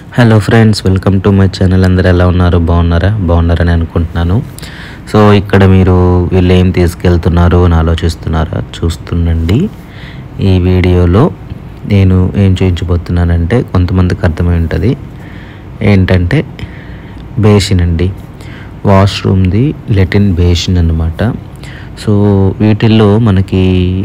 hello friends welcome to my channel అందరు ఎలా ఉన్నారు బాగున్నారా బాగున్నారని అనుకుంటున్నాను సో ఇక్కడ మీరు వీళ్ళు ఏం తీసుకెళ్తున్నారు అని ఆలోచిస్తున్నారా చూస్తుండండి ఈ వీడియోలో నేను ఏం చూపించబోతున్నానంటే కొంతమందికి అర్థమై ఉంటుంది ఏంటంటే బేసిన్ అండి వాష్రూమ్ది లెటిన్ బేసిన్ అన్నమాట సో వీటిల్లో మనకి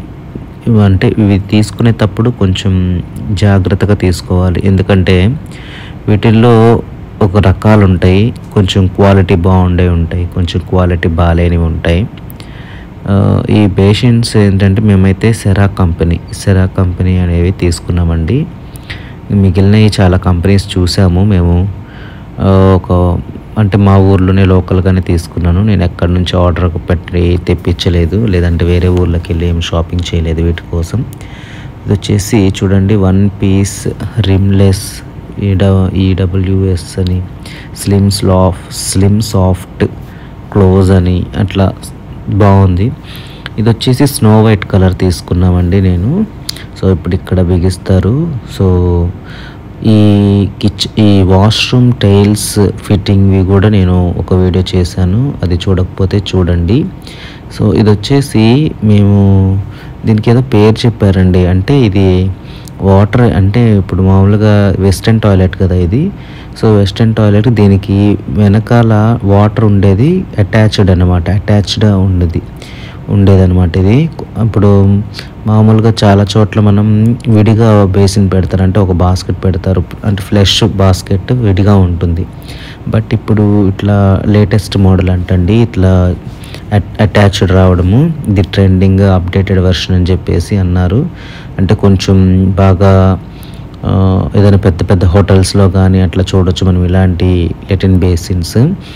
ఇవి అంటే ఇవి తీసుకునేటప్పుడు కొంచెం జాగ్రత్తగా తీసుకోవాలి ఎందుకంటే వీటిల్లో ఒక రకాలు ఉంటాయి కొంచెం క్వాలిటీ బాగుండే ఉంటాయి కొంచెం క్వాలిటీ బాగాలేనివి ఉంటాయి ఆ, ఈ బేషన్స్ ఏంటంటే మేమైతే సెరా కంపెనీ సెరా కంపెనీ అనేవి తీసుకున్నామండి మిగిలినవి చాలా కంపెనీస్ చూసాము మేము ఆ, ఒక అంటే మా ఊర్లోనే లోకల్గానే తీసుకున్నాను నేను ఎక్కడి నుంచి ఆర్డర్ పెట్టి తెప్పించలేదు లేదంటే వేరే ఊర్లోకి వెళ్ళి ఏం షాపింగ్ చేయలేదు వీటి కోసం ఇది వచ్చేసి చూడండి వన్ పీస్ రిమ్లెస్ ఈడ ఈడబ్ల్యూఎస్ అని స్లిమ్ స్లాఫ్ స్లిమ్ సాఫ్ట్ క్లోజ్ అని అట్లా బాగుంది ఇది వచ్చేసి స్నో వైట్ కలర్ తీసుకున్నామండి నేను సో ఇప్పుడు ఇక్కడ బిగిస్తారు సో ఈ కిచ్ ఈ వాష్రూమ్ టైల్స్ ఫిట్టింగ్వి కూడా నేను ఒక వీడియో చేశాను అది చూడకపోతే చూడండి సో ఇది వచ్చేసి మేము దీనికి ఏదో పేరు చెప్పారండి అంటే ఇది వాటర్ అంటే ఇప్పుడు మామూలుగా వెస్ట్రన్ టాయిలెట్ కదా ఇది సో వెస్ట్రన్ టాయిలెట్ దీనికి వెనకాల వాటర్ ఉండేది అటాచ్డ్ అనమాట అటాచ్డ్ ఉండేది ఉండేదన్నమాట ఇది ఇప్పుడు మామూలుగా చాలా చోట్ల మనం విడిగా బేసిన్ పెడతారు అంటే ఒక బాస్కెట్ పెడతారు అంటే ఫ్లెష్ బాస్కెట్ విడిగా ఉంటుంది బట్ ఇప్పుడు ఇట్లా లేటెస్ట్ మోడల్ అంటండి ఇట్లా అటాచ్డ్ రావడము ఇది ట్రెండింగ్ అప్డేటెడ్ వెర్షన్ అని చెప్పేసి అన్నారు అంటే కొంచెం బాగా ఆ, ఏదైనా పెద్ద పెద్ద హోటల్స్లో కానీ అట్లా చూడొచ్చు మనం ఇలాంటి లెటిన్ బేసిన్స్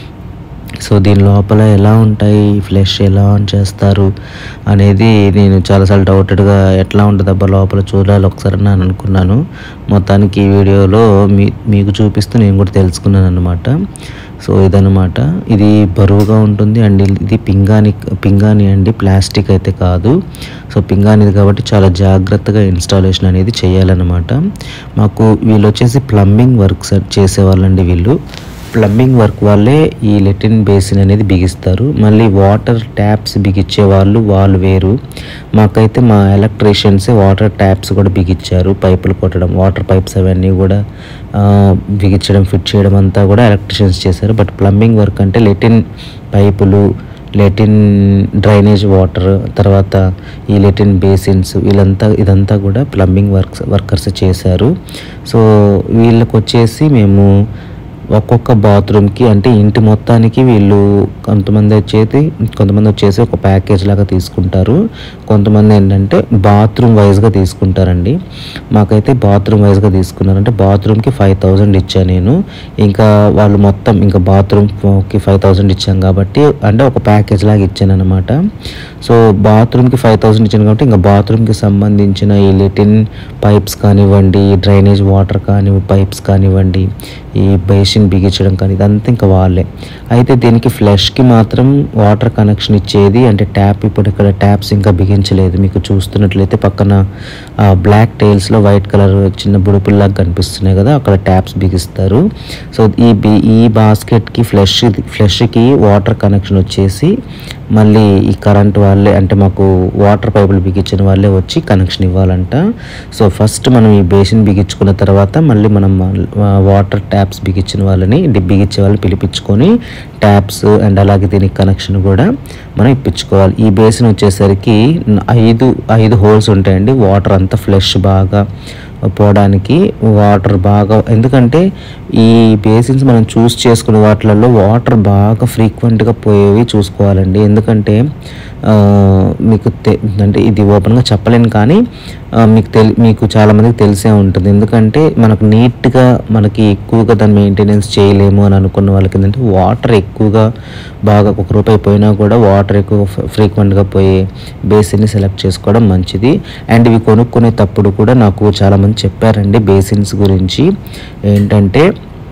సో దీని లోపల ఎలా ఉంటాయి ఫ్లెష్ ఎలా ఆన్ చేస్తారు అనేది నేను చాలాసార్లు డౌటెడ్గా ఎట్లా ఉంటుంది అబ్బా లోపల చూడాలి ఒకసారి అని అనుకున్నాను మొత్తానికి ఈ వీడియోలో మీ మీకు చూపిస్తూ నేను కూడా తెలుసుకున్నాను అనమాట సో ఇదనమాట ఇది బరువుగా ఉంటుంది అండ్ ఇది పింగాని పింగాని అండి ప్లాస్టిక్ అయితే కాదు సో పింగానిది కాబట్టి చాలా జాగ్రత్తగా ఇన్స్టాలేషన్ అనేది చేయాలన్నమాట మాకు వీళ్ళు వచ్చేసి ప్లంబింగ్ వర్క్స్ చేసేవాళ్ళండి వీళ్ళు ప్లంబింగ్ వర్క్ వాళ్ళే ఈ లెటిన్ బేసిన్ అనేది బిగిస్తారు మళ్ళీ వాటర్ ట్యాప్స్ బిగించే వాళ్ళు వాళ్ళు వేరు మాకైతే మా ఎలక్ట్రీషియన్సే వాటర్ ట్యాప్స్ కూడా బిగించారు పైపులు కొట్టడం వాటర్ పైప్స్ అవన్నీ కూడా ఆ, బిగించడం ఫిట్ చేయడం అంతా కూడా ఎలక్ట్రీషియన్స్ చేశారు బట్ ప్లంబింగ్ వర్క్ అంటే లెటిన్ పైపులు లెటిన్ డ్రైనేజ్ వాటర్ తర్వాత ఈ లెటిన్ బేసిన్స్ వీళ్ళంతా ఇదంతా కూడా ప్లంబింగ్ వర్క్స్ వర్కర్స్ చేశారు సో వీళ్ళకి వచ్చేసి మేము ఒక్కొక్క బాత్రూమ్కి అంటే ఇంటి మొత్తానికి వీళ్ళు కొంతమంది వచ్చేసి కొంతమంది వచ్చేసి ఒక ప్యాకేజ్ లాగా తీసుకుంటారు కొంతమంది ఏంటంటే బాత్రూమ్ వైజ్గా తీసుకుంటారండి మాకైతే బాత్రూమ్ వైజ్గా తీసుకున్నారు అంటే బాత్రూమ్కి ఫైవ్ థౌజండ్ ఇచ్చాను నేను ఇంకా వాళ్ళు మొత్తం ఇంకా బాత్రూమ్కి ఫైవ్ థౌజండ్ ఇచ్చాం కాబట్టి అంటే ఒక ప్యాకేజ్ లాగా ఇచ్చాను అనమాట సో బాత్రూమ్కి ఫైవ్ థౌజండ్ ఇచ్చాను కాబట్టి ఇంకా బాత్రూమ్కి సంబంధించిన ఈ లెటిన్ పైప్స్ కానివ్వండి డ్రైనేజ్ వాటర్ కానీ పైప్స్ కానివ్వండి ఈ బేసిన్ బిగించడం కానీ ఇదంతా ఇంకా వాళ్ళే అయితే దీనికి ఫ్లష్కి మాత్రం వాటర్ కనెక్షన్ ఇచ్చేది అంటే ట్యాప్ ఇప్పుడు ఇక్కడ ట్యాప్స్ ఇంకా బిగించలేదు మీకు చూస్తున్నట్లయితే పక్కన బ్లాక్ టైల్స్లో వైట్ కలర్ చిన్న బుడుపుల్లాగా కనిపిస్తున్నాయి కదా అక్కడ ట్యాప్స్ బిగిస్తారు సో ఈ బి ఈ బాస్కెట్కి ఫ్లష్ ఫ్లష్కి వాటర్ కనెక్షన్ వచ్చేసి మళ్ళీ ఈ కరెంట్ వాళ్ళే అంటే మాకు వాటర్ పైపులు బిగించిన వాళ్ళే వచ్చి కనెక్షన్ ఇవ్వాలంట సో ఫస్ట్ మనం ఈ బేసిన్ బిగించుకున్న తర్వాత మళ్ళీ మనం వాటర్ ట్యాప్స్ బిగించిన వాళ్ళని డి- బిగించే వాళ్ళని పిలిపించుకొని ట్యాప్స్ అండ్ అలాగే దీనికి కనెక్షన్ కూడా మనం ఇప్పించుకోవాలి ఈ బేసిన్ వచ్చేసరికి న- ఐదు ఐదు హోల్స్ ఉంటాయండి వాటర్ అంతా ఫ్లెష్ బాగా పోవడానికి వాటర్ బాగా ఎందుకంటే ఈ బేసిన్స్ మనం చూస్ చేసుకునే వాటిలలో వాటర్ బాగా ఫ్రీక్వెంట్గా పోయేవి చూసుకోవాలండి ఎందుకంటే ఆ, మీకు తె అంటే ఇది ఓపెన్గా చెప్పలేను కానీ ఆ, మీకు తెలి మీకు చాలామందికి తెలిసే ఉంటుంది ఎందుకంటే మనకు నీట్గా మనకి ఎక్కువగా దాన్ని మెయింటెనెన్స్ చేయలేము అని అనుకున్న వాళ్ళకి ఏంటంటే వాటర్ ఎక్కువగా బాగా ఒక రూపాయి పోయినా కూడా వాటర్ ఎక్కువ ఫ్రీక్వెంట్గా పోయే బేసిన్ని సెలెక్ట్ చేసుకోవడం మంచిది అండ్ ఇవి కొనుక్కునేటప్పుడు కూడా నాకు చాలామంది చెప్పారండి బేసిన్స్ గురించి ఏంటంటే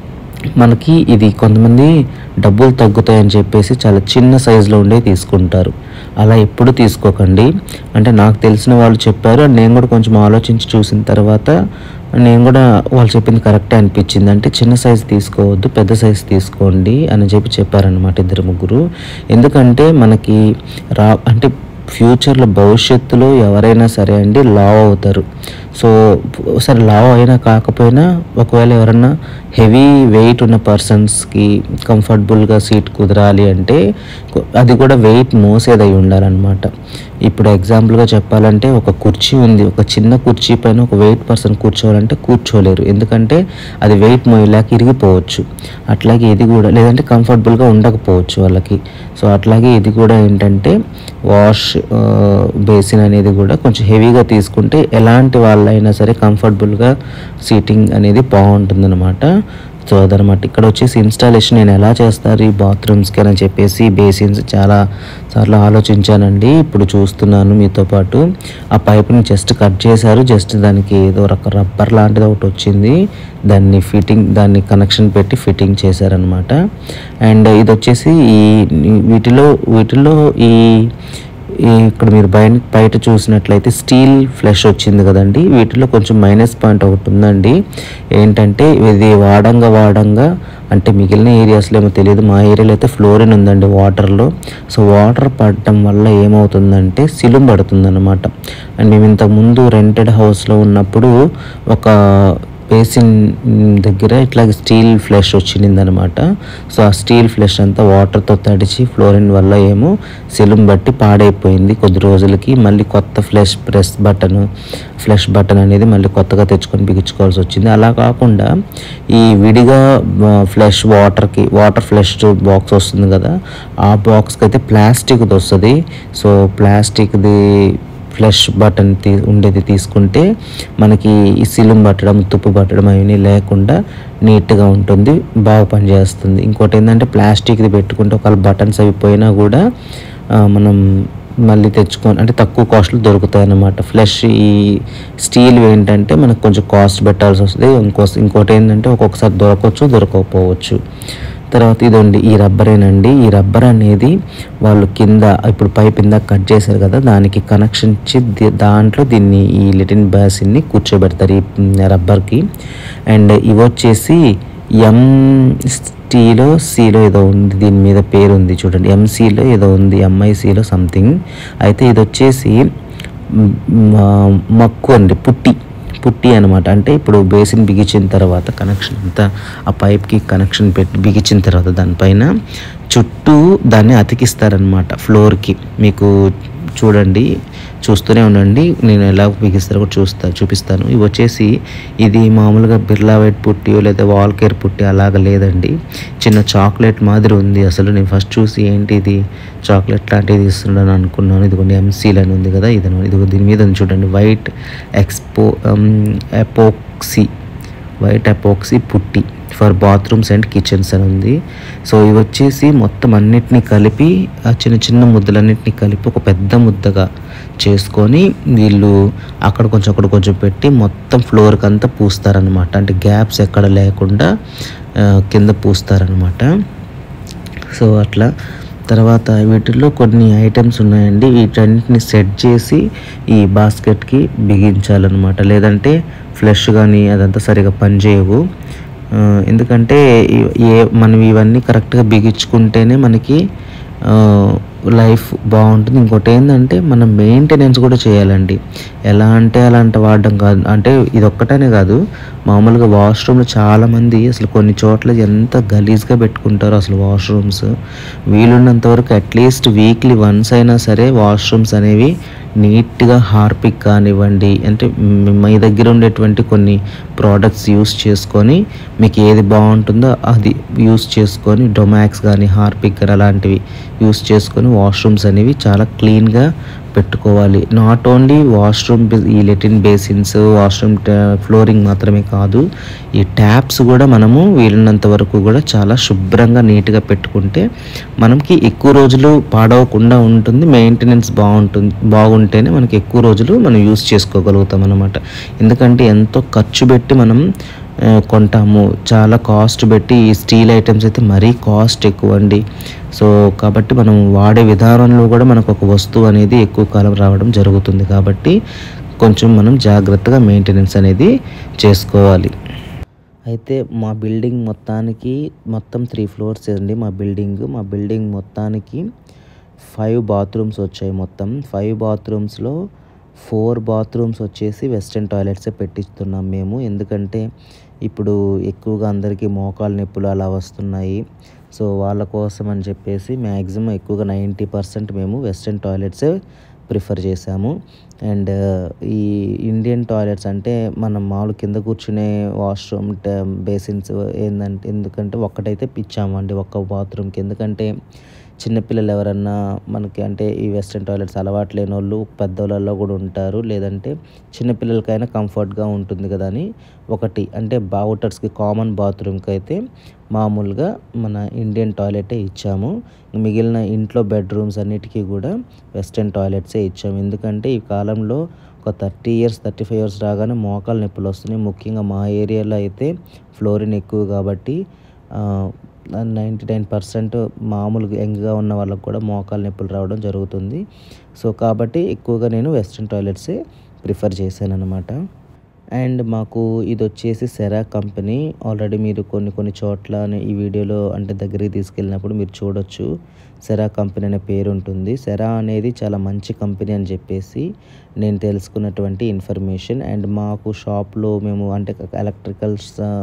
మనకి ఇది కొంతమంది డబ్బులు తగ్గుతాయని చెప్పేసి చాలా చిన్న సైజులో ఉండే తీసుకుంటారు అలా ఎప్పుడు తీసుకోకండి అంటే నాకు తెలిసిన వాళ్ళు చెప్పారు and నేను కూడా కొంచెం ఆలోచించి చూసిన తర్వాత నేను కూడా వాళ్ళు చెప్పింది కరెక్టే అనిపించింది అంటే చిన్న సైజు తీసుకోవద్దు పెద్ద సైజు తీసుకోండి అని చెప్పి చెప్పారనమాట ఇద్దరు ముగ్గురు ఎందుకంటే మనకి రా అంటే ఫ్యూచర్లో భవిష్యత్తులో ఎవరైనా సరే అండి లావ్ అవుతారు సో సరే లావ్ అయినా కాకపోయినా ఒకవేళ ఎవరన్నా హెవీ వెయిట్ ఉన్న పర్సన్స్కి కంఫర్టబుల్గా సీట్ కుదరాలి అంటే కొ- అది కూడా వెయిట్ మోసేదై ఉండాలన్నమాట ఇప్పుడు ఎగ్జాంపుల్గా చెప్పాలంటే ఒక కుర్చీ ఉంది ఒక చిన్న కుర్చీ పైన ఒక వెయిట్ పర్సన్ కూర్చోవాలంటే కూర్చోలేరు ఎందుకంటే అది వెయిట్ మోయలేక ఇరిగిపోవచ్చు అట్లాగే ఇది కూడా లేదంటే కంఫర్టబుల్గా ఉండకపోవచ్చు వాళ్ళకి సో అట్లాగే ఇది కూడా ఏంటంటే వాష్ బేసిన్ అనేది కూడా కొంచెం హెవీగా తీసుకుంటే ఎలాంటి వాళ్ళైనా సరే కంఫర్టబుల్గా సీటింగ్ అనేది బాగుంటుందన్నమాట సో అదనమాట ఇక్కడ వచ్చేసి ఇన్స్టాలేషన్ నేను ఎలా చేస్తారు ఈ బాత్రూమ్స్కి అని చెప్పేసి బేసిన్స్ చాలా సార్లు ఆలోచించానండి ఇప్పుడు చూస్తున్నాను మీతో పాటు ఆ పైప్ని జస్ట్ కట్ చేశారు జస్ట్ దానికి ఏదో రక రబ్బర్ లాంటిది ఒకటి వచ్చింది దాన్ని ఫిట్టింగ్ దాన్ని కనెక్షన్ పెట్టి ఫిట్టింగ్ చేశారనమాట అండ్ ఇది వచ్చేసి ఈ వీటిలో వీటిలో ఈ ఈ ఇక్కడ మీరు బయట బయట చూసినట్లయితే స్టీల్ ఫ్లెష్ వచ్చింది కదండి వీటిలో కొంచెం మైనస్ పాయింట్ ఒకటి ఉందండి ఏంటంటే ఇది వాడంగా వాడంగా అంటే మిగిలిన ఏరియాస్లో ఏమో తెలియదు మా ఏరియాలో అయితే ఫ్లోరిన్ ఉందండి వాటర్లో సో వాటర్ పడటం వల్ల ఏమవుతుందంటే సిలుం పడుతుంది అనమాట అండ్ మేము ఇంతకుముందు రెంటెడ్ హౌస్లో ఉన్నప్పుడు ఒక బేసిన్ దగ్గర ఇట్లా స్టీల్ ఫ్లెష్ వచ్చింది అనమాట సో ఆ స్టీల్ ఫ్లెష్ అంతా వాటర్తో తడిచి ఫ్లోరిన్ వల్ల ఏమో సెలుం బట్టి పాడైపోయింది కొద్ది రోజులకి మళ్ళీ కొత్త flush press button flush button అనేది మళ్ళీ కొత్తగా తెచ్చుకొని బిగించుకోవాల్సి వచ్చింది అలా కాకుండా ఈ విడిగా ఫ్లెష్ వాటర్కి వాటర్ ఫ్లెష్ బాక్స్ వస్తుంది కదా ఆ బాక్స్కి అయితే ప్లాస్టిక్ది వస్తుంది సో ప్లాస్టిక్ది ఫ్లెష్ బటన్ తీ ఉండేది తీసుకుంటే మనకి ఈ సిలుం పట్టడం తుప్పు పట్టడం అవన్నీ లేకుండా నీట్గా ఉంటుంది బాగా పనిచేస్తుంది ఇంకోటి ఏంటంటే ప్లాస్టిక్ది పెట్టుకుంటే ఒకవేళ బటన్స్ అవి పోయినా కూడా ఆ, మనం మళ్ళీ తెచ్చుకొని అంటే తక్కువ కాస్ట్లో దొరుకుతాయి అన్నమాట ఫ్లెష్ ఈ స్టీల్ ఏంటంటే మనకు కొంచెం కాస్ట్ పెట్టాల్సి వస్తుంది ఇంకో ఇంకోటి ఏంటంటే ఒక్కొక్కసారి దొరకవచ్చు దొరకకపోవచ్చు తర్వాత ఇదండి ఈ రబ్బరేనండి ఈ రబ్బర్ అనేది వాళ్ళు కింద ఇప్పుడు పైప్ ఇందా కట్ చేశారు కదా దానికి కనెక్షన్ ఇచ్చి ది- దాంట్లో దీన్ని ఈ లిటిన్ బేసిన్ని కూర్చోబెడతారు ఈ రబ్బర్కి అండ్ ఇవి వచ్చేసి ఎం టీలో సిలో ఏదో ఉంది దీని మీద పేరు ఉంది చూడండి ఎంసీలో ఏదో ఉంది ఎంఐసిలో సంథింగ్ అయితే ఇది వచ్చేసి మ్, మ- మక్కు అండి పుట్టి పుట్టి అనమాట అంటే ఇప్పుడు బేసిన్ బిగించిన తర్వాత కనెక్షన్ అంతా ఆ పైప్కి కనెక్షన్ పెట్టి బిగించిన తర్వాత దానిపైన చుట్టూ దాన్ని అతికిస్తారనమాట ఫ్లోర్కి మీకు చూడండి చూస్తూనే ఉండండి నేను ఎలా బిగిస్తారో కూడా చూస్తా చూపిస్తాను ఇవి వచ్చేసి ఇది మామూలుగా బిర్లా వైట్ పుట్టి లేదా వాల్ కేర్ పుట్టి అలాగ లేదండి చిన్న చాక్లెట్ మాదిరి ఉంది అసలు నేను ఫస్ట్ చూసి ఏంటి ఇది చాక్లెట్ లాంటిది ఇస్తున్నాను అనుకున్నాను ఇదిగోండి ఎంసీల్ అని ఉంది కదా ఇది ఇదిగో దీని మీద ఉంది చూడండి వైట్ ఎక్స్పో epoxy white epoxy putty for bathrooms and kitchens అని ఉంది సో ఇవి వచ్చేసి మొత్తం అన్నిటినీ కలిపి ఆ చిన్న చిన్న ముద్దలన్నిటినీ కలిపి ఒక పెద్ద ముద్దగా చేసుకొని వీళ్ళు అక్కడ కొంచెం అక్కడ కొంచెం పెట్టి మొత్తం ఫ్లోర్కి అంతా పూస్తారనమాట అంటే గ్యాప్స్ ఎక్కడ లేకుండా ఆ, కింద పూస్తారనమాట సో అట్లా తర్వాత వీటిల్లో కొన్ని ఐటమ్స్ ఉన్నాయండి వీటన్నిటిని సెట్ చేసి ఈ బాస్కెట్కి బిగించాలన్నమాట లేదంటే ఫ్లెష్ కానీ అదంతా సరిగా పనిచేయవు ఆ, ఎందుకంటే ఇ- ఏ మనం ఇవన్నీ కరెక్ట్గా బిగించుకుంటేనే మనకి లైఫ్ బాగుంటుంది ఇంకోటి ఏంటంటే మనం మెయింటెనెన్స్ కూడా చేయాలండి ఎలా అంటే అలా అంటే వాడడం కాదు అంటే ఇది ఒక్కటనే కాదు మామూలుగా వాష్రూమ్లో చాలామంది అసలు కొన్ని చోట్ల ఎంత గలీజ్గా పెట్టుకుంటారో అసలు వాష్రూమ్స్ వీలున్నంత వరకు అట్లీస్ట్ వీక్లీ వన్స్ అయినా సరే వాష్రూమ్స్ అనేవి నీట్గా హార్పిక్ కానివ్వండి అంటే మ్- మీ దగ్గర ఉండేటువంటి కొన్ని ప్రోడక్ట్స్ యూస్ చేసుకొని మీకు ఏది బాగుంటుందో అది యూస్ చేసుకొని డొమాక్స్ కానీ హార్పిక్ కానీ అలాంటివి యూస్ చేసుకొని వాష్రూమ్స్ అనేవి చాలా క్లీన్గా పెట్టుకోవాలి నాట్ ఓన్లీ వాష్రూమ్ ఈ లెటిన్ బేసిన్స్ వాష్రూమ్ ఫ్లోరింగ్ మాత్రమే కాదు ఈ ట్యాప్స్ కూడా మనము వీలున్నంత వరకు కూడా చాలా శుభ్రంగా నీట్గా పెట్టుకుంటే మనకి ఎక్కువ రోజులు పాడవకుండా ఉంటుంది మెయింటెనెన్స్ బాగుంటుంది బాగుంటేనే మనకి ఎక్కువ రోజులు మనం యూస్ చేసుకోగలుగుతాం అనమాట ఎందుకంటే ఎంతో ఖర్చు పెట్టి మనం ఆ, కొంటాము చాలా కాస్ట్ పెట్టి ఈ స్టీల్ ఐటమ్స్ అయితే మరీ కాస్ట్ ఎక్కువ అండి సో కాబట్టి మనం వాడే విధానంలో కూడా మనకు ఒక వస్తువు అనేది ఎక్కువ కాలం రావడం జరుగుతుంది కాబట్టి కొంచెం మనం జాగ్రత్తగా మెయింటెనెన్స్ అనేది చేసుకోవాలి అయితే మా బిల్డింగ్ మొత్తానికి మొత్తం త్రీ ఫ్లోర్స్ అండి మా బిల్డింగ్ మా బిల్డింగ్ మొత్తానికి ఫైవ్ బాత్రూమ్స్ వచ్చాయి మొత్తం ఫైవ్ బాత్రూమ్స్లో ఫోర్ బాత్రూమ్స్ వచ్చేసి వెస్ట్రన్ టాయిలెట్సే పెట్టిస్తున్నాం మేము ఎందుకంటే ఇప్పుడు ఎక్కువగా అందరికీ మోకాలు నొప్పులు అలా వస్తున్నాయి సో వాళ్ళ కోసం అని చెప్పేసి మ్యాక్సిమం ఎక్కువగా నైంటీ పర్సెంట్ మేము వెస్ట్రన్ టాయిలెట్సే ప్రిఫర్ చేశాము అండ్ ఈ ఇండియన్ టాయిలెట్స్ అంటే మనం మామూలు కింద కూర్చునే వాష్రూమ్ బేసిన్స్ ఏంటంటే ఎందుకంటే ఒక్కటైతే పిచ్చామండి ఒక్క బాత్రూమ్కి ఎందుకంటే చిన్నపిల్లలు ఎవరన్నా మనకి అంటే ఈ వెస్ట్రన్ టాయిలెట్స్ అలవాటు లేని వాళ్ళు పెద్దవాళ్ళలో కూడా ఉంటారు లేదంటే చిన్నపిల్లలకైనా కంఫర్ట్గా ఉంటుంది కదా అని ఒకటి అంటే బావుటర్స్కి కామన్ బాత్రూమ్కి అయితే మామూలుగా మన ఇండియన్ టాయిలెటే ఇచ్చాము మిగిలిన ఇంట్లో బెడ్రూమ్స్ అన్నిటికీ కూడా వెస్ట్రన్ టాయిలెట్సే ఇచ్చాము ఎందుకంటే ఈ కాలంలో ఒక thirty years thirty five years రాగానే మోకాలు నొప్పులు వస్తున్నాయి ముఖ్యంగా మా ఏరియాలో అయితే ఫ్లోరిన్ ఎక్కువ కాబట్టి నైంటీ నైన్ పర్సెంట్ మామూలుగా యంగ్గా ఉన్న వాళ్ళకు కూడా మోకాలు నొప్పులు రావడం జరుగుతుంది సో కాబట్టి ఎక్కువగా నేను వెస్ట్రన్ టాయిలెట్సే ప్రిఫర్ చేశాను అనమాట అండ్ మాకు ఇది వచ్చేసి సెరా కంపెనీ ఆల్రెడీ మీరు కొన్ని కొన్ని చోట్ల ఈ వీడియోలో అంటే దగ్గరికి తీసుకెళ్ళినప్పుడు మీరు చూడొచ్చు సెరా కంపెనీ అనే పేరు ఉంటుంది సెరా అనేది చాలా మంచి కంపెనీ అని చెప్పేసి నేను తెలుసుకున్నటువంటి ఇన్ఫర్మేషన్ అండ్ మాకు షాప్లో మేము అంటే ఎలక్ట్రికల్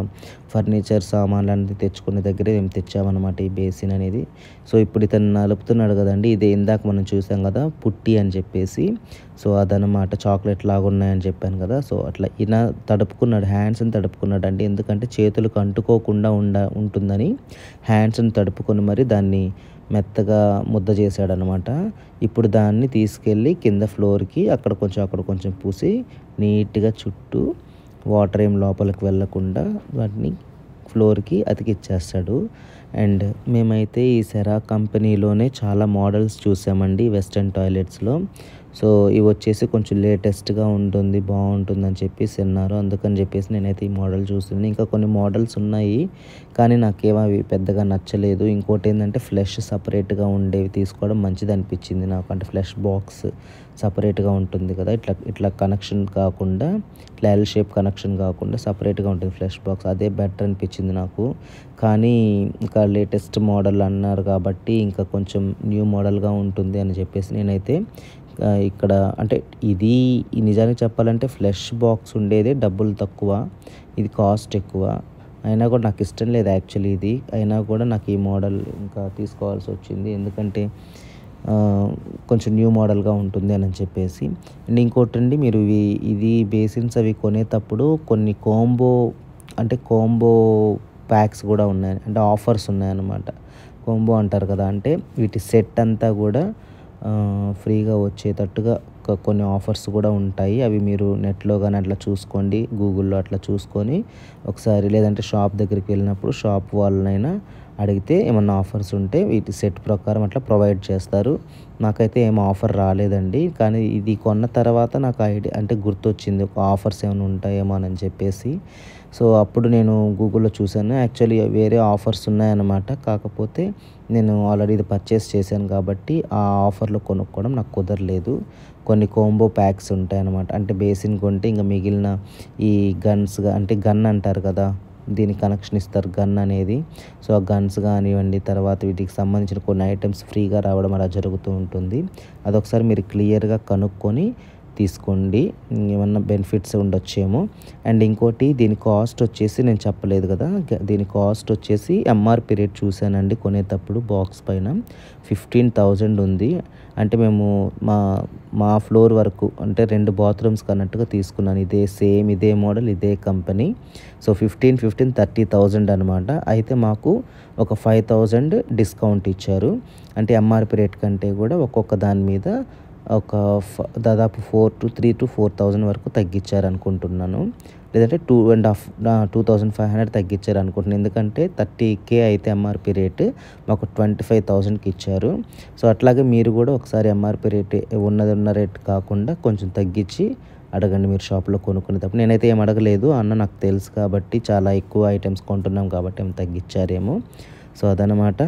ఫర్నిచర్ సామాన్లు అనేది తెచ్చుకునే దగ్గరే మేము తెచ్చామన్నమాట ఈ బేసిన్ అనేది సో ఇప్పుడు ఇతను నలుపుతున్నాడు కదండి ఇది ఇందాక మనం చూసాం కదా పుట్టి అని చెప్పేసి సో అదనమాట చాక్లెట్ లాగా ఉన్నాయని చెప్పాను కదా సో అట్లా ఈయన తడుపుకున్నాడు హ్యాండ్స్ని తడుపుకున్నాడు అంటే ఎందుకంటే చేతులకు అంటుకోకుండా ఉండ ఉంటుందని హ్యాండ్స్ని తడుపుకొని మరి దాన్ని మెత్తగా ముద్ద చేశాడనమాట ఇప్పుడు దాన్ని తీసుకెళ్ళి కింద ఫ్లోర్కి అక్కడ కొంచెం అక్కడ కొంచెం పూసి నీట్గా చుట్టూ వాటర్ ఏం లోపలికి వెళ్ళకుండా వాటిని ఫ్లోర్కి అతికిచ్చేస్తాడు అండ్ మేమైతే ఈ సెరా కంపెనీలోనే చాలా మోడల్స్ చూసామండి వెస్ట్రన్ టాయిలెట్స్లో సో ఇవి వచ్చేసి కొంచెం లేటెస్ట్గా ఉంటుంది బాగుంటుంది అని చెప్పేసి అన్నారు అందుకని చెప్పేసి నేనైతే ఈ మోడల్ చూస్తున్నాను ఇంకా కొన్ని మోడల్స్ ఉన్నాయి కానీ నాకేమో అవి పెద్దగా నచ్చలేదు ఇంకోటి ఏంటంటే ఫ్లెష్ సపరేట్గా ఉండేవి తీసుకోవడం మంచిది అనిపించింది నాకు అంటే ఫ్లెష్ బాక్స్ సపరేట్గా ఉంటుంది కదా ఇట్లా ఇట్లా కనెక్షన్ కాకుండా ఇట్లా ఎల్ షేప్ కనెక్షన్ కాకుండా సపరేట్గా ఉంటుంది ఫ్లెష్ బాక్స్ అదే బెటర్ అనిపించింది నాకు కానీ ఇంకా లేటెస్ట్ మోడల్ అన్నారు కాబట్టి ఇంకా కొంచెం న్యూ మోడల్గా ఉంటుంది అని చెప్పేసి నేనైతే ఆ, ఇక్కడ అంటే ఇది ఈ నిజానికి చెప్పాలంటే ఫ్లెష్ బాక్స్ ఉండేదే డబ్బులు తక్కువ ఇది కాస్ట్ ఎక్కువ అయినా కూడా నాకు ఇష్టం లేదు యాక్చువల్లీ ఇది అయినా కూడా నాకు ఈ మోడల్ ఇంకా తీసుకోవాల్సి వచ్చింది ఎందుకంటే ఆ, కొంచెం న్యూ మోడల్గా ఉంటుంది అని చెప్పేసి అండ్ ఇంకోటి అండి మీరు ఇవి ఇది బేసిన్స్ అవి కొనేటప్పుడు కొన్ని కోంబో అంటే కోంబో ప్యాక్స్ కూడా ఉన్నాయి అంటే ఆఫర్స్ ఉన్నాయన్నమాట కోంబో అంటారు కదా అంటే వీటి సెట్ అంతా కూడా ఆ, ఫ్రీగా వచ్చేటట్టుగా ఒక కొన్ని ఆఫర్స్ కూడా ఉంటాయి అవి మీరు నెట్లో కానీ అట్లా చూసుకోండి గూగుల్లో అట్లా చూసుకొని ఒకసారి లేదంటే షాప్ దగ్గరికి వెళ్ళినప్పుడు షాప్ వాళ్ళనైనా అడిగితే ఏమన్నా ఆఫర్స్ ఉంటే వీటి సెట్ ప్రకారం అట్లా ప్రొవైడ్ చేస్తారు నాకైతే ఏం ఆఫర్ రాలేదండి కానీ ఇది కొన్న తర్వాత నాకు ఐడియా అంటే గుర్తొచ్చింది ఒక ఆఫర్స్ ఏమైనా ఉంటాయేమో అని చెప్పేసి సో అప్పుడు నేను గూగుల్లో చూశాను యాక్చువల్లీ వేరే ఆఫర్స్ ఉన్నాయన్నమాట కాకపోతే నేను ఆల్రెడీ ఇది పర్చేస్ చేశాను కాబట్టి ఆ ఆఫర్లో కొనుక్కోవడం నాకు కుదరలేదు కొన్ని కోంబో ప్యాక్స్ ఉంటాయి అన్నమాట అంటే బేసిన్ కొంటే ఇంకా మిగిలిన ఈ గన్స్గా అంటే గన్ అంటారు కదా దీనికి కనెక్షన్ ఇస్తారు గన్ అనేది సో ఆ గన్స్ కానివ్వండి తర్వాత వీటికి సంబంధించిన కొన్ని ఐటమ్స్ ఫ్రీగా రావడం అలా జరుగుతూ ఉంటుంది అదొకసారి మీరు క్లియర్గా కనుక్కొని తీసుకోండి ఏమన్నా బెనిఫిట్స్ ఉండొచ్చేమో అండ్ ఇంకోటి దీని కాస్ట్ వచ్చేసి నేను చెప్పలేదు కదా గ- దీని కాస్ట్ వచ్చేసి ఎంఆర్పి రేట్ చూశానండి కొనేటప్పుడు బాక్స్ పైన ఫిఫ్టీన్ థౌజండ్ ఉంది అంటే మేము మా మా ఫ్లోర్ వరకు అంటే రెండు బాత్రూమ్స్ అన్నట్టుగా తీసుకున్నాను ఇదే సేమ్ ఇదే మోడల్ ఇదే company so fifteen fifteen thirty thousand అనమాట అయితే మాకు ఒక ఫైవ్ థౌజండ్ డిస్కౌంట్ ఇచ్చారు అంటే ఎంఆర్పి రేట్ కంటే కూడా ఒక్కొక్క దాని మీద ఒక ఫ- దాదాపు four to three to four thousand వరకు తగ్గించారు అనుకుంటున్నాను లేదంటే two and half two thousand five hundred తగ్గించారు అనుకుంటున్నాను ఎందుకంటే థర్టీ కే అయితే ఎంఆర్పి రేట్ మాకు ట్వంటీ ఫైవ్ థౌజండ్కి ఇచ్చారు సో అట్లాగే మీరు కూడా ఒకసారి ఎంఆర్పి రేట్ ఉన్నది ఉన్న రేట్ కాకుండా కొంచెం తగ్గించి అడగండి మీరు షాప్లో కొనుక్కునేటప్పుడు నేనైతే ఏం అడగలేదు అన్న నాకు తెలుసు కాబట్టి చాలా ఎక్కువ ఐటమ్స్ కొంటున్నాం కాబట్టి ఏం తగ్గించారేమో సో అదనమాట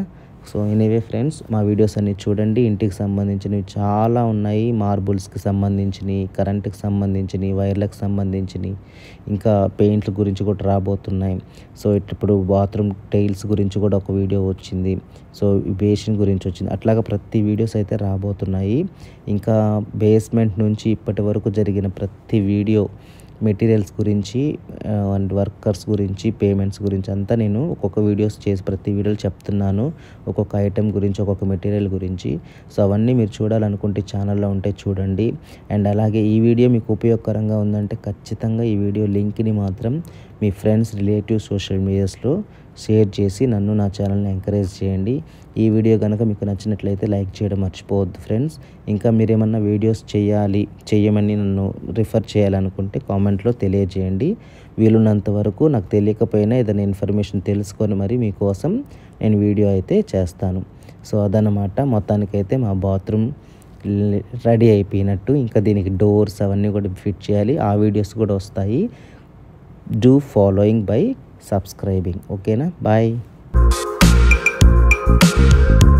సో ఎనీవే ఫ్రెండ్స్ మా వీడియోస్ అన్ని చూడండి ఇంటికి సంబంధించినవి చాలా ఉన్నాయి మార్బుల్స్కి సంబంధించినవి కరెంట్కి సంబంధించినవి వైర్లకు సంబంధించినవి ఇంకా పెయింట్ల గురించి కూడా రాబోతున్నాయి సో ఇప్పుడు బాత్రూమ్ టైల్స్ గురించి కూడా ఒక వీడియో వచ్చింది సో బేసిన్ గురించి వచ్చింది అట్లాగా ప్రతి వీడియోస్ అయితే రాబోతున్నాయి ఇంకా బేస్మెంట్ నుంచి ఇప్పటి వరకు జరిగిన ప్రతి వీడియో మెటీరియల్స్ గురించి అండ్ వర్కర్స్ గురించి పేమెంట్స్ గురించి అంతా నేను ఒక్కొక్క వీడియోస్ చేసి ప్రతి వీడియోలు చెప్తున్నాను ఒక్కొక్క ఐటెం గురించి ఒక్కొక్క మెటీరియల్ గురించి సో అవన్నీ మీరు చూడాలనుకుంటే ఛానల్లో ఉంటే చూడండి అండ్ అలాగే ఈ వీడియో మీకు ఉపయోగకరంగా ఉందంటే ఖచ్చితంగా ఈ వీడియో లింక్ని మాత్రం మీ ఫ్రెండ్స్ రిలేటివ్స్ సోషల్ మీడియాస్లో షేర్ చేసి నన్ను నా ఛానల్ని ఎంకరేజ్ చేయండి ఈ వీడియో కనుక మీకు నచ్చినట్లయితే లైక్ చేయడం మర్చిపోవద్దు ఫ్రెండ్స్ ఇంకా మీరేమన్నా వీడియోస్ చేయాలి చేయమని నన్ను రిఫర్ చేయాలనుకుంటే కామెంట్లో తెలియజేయండి వీలున్నంత వరకు నాకు తెలియకపోయినా ఏదైనా ఇన్ఫర్మేషన్ తెలుసుకొని మరి మీకోసం నేను వీడియో అయితే చేస్తాను సో అదనమాట మొత్తానికైతే మా బాత్రూమ్ రెడీ అయిపోయినట్టు ఇంకా దీనికి డోర్స్ అవన్నీ కూడా ఫిట్ చేయాలి ఆ వీడియోస్ కూడా వస్తాయి డూ ఫాలోయింగ్ బై సబ్స్క్రైబింగ్ ఓకేనా బాయ్